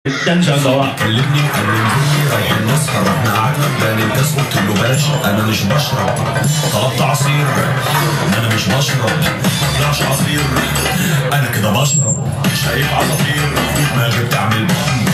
欣賞到啦。 كلمني كلمتني رايحين نسهر احنا قعدنا بلان الناس قلت له باشا انا مش بشرب طلبت عصير انا مش بشرب طلعش عصير انا كده بشرب شايف عصافير دماغي بتعمل بام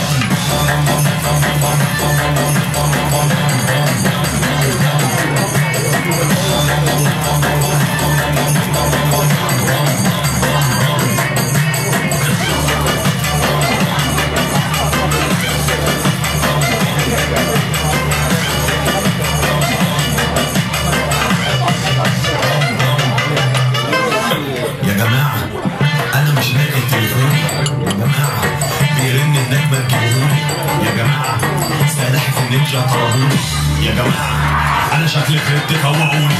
يا جماعة أنا مش لاقي التليفون يا جماعة بيرن هناك ما تجيبوهولي يا جماعة سلاحف النينجا طردوني يا جماعة أنا شكلي خربت فوقوني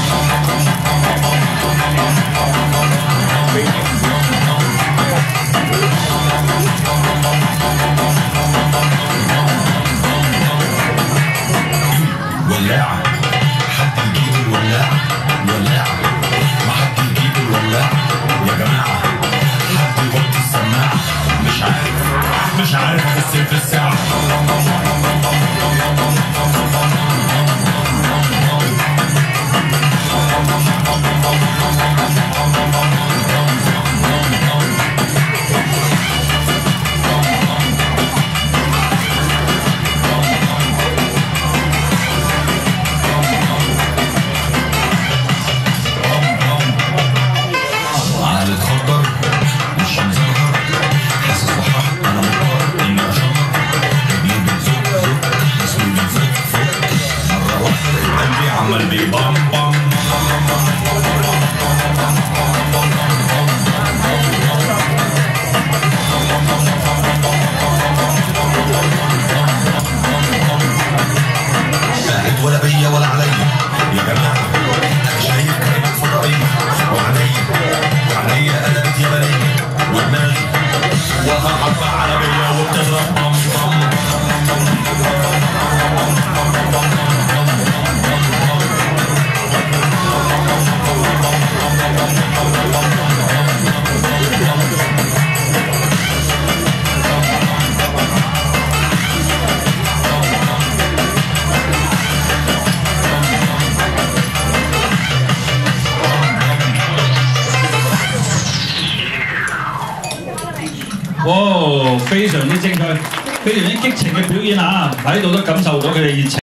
ولاعة حد يجيب الولاعة ولاعة ما حد يجيب الولاعة يا جماعة حد يوطي السماعة مش عارف مش عارف أحس في الساعة على الخضر مش مزهر حاسس بحر انا مضطر اني اشمر ابني بتزق زق اسمي بتزق فوق مره واحده لقيت قلبي عمال بيبام بام قاعد ولا بيا ولا عليا يا جماعه انا شايف كائنات فضائيه وعليا وعليا قلبت يمنيه ودماغي وهقطع عربيه وبتضرب بام بام 哇，非常之精彩，非常之激情嘅表演啊！睇到都感受到佢哋熱情。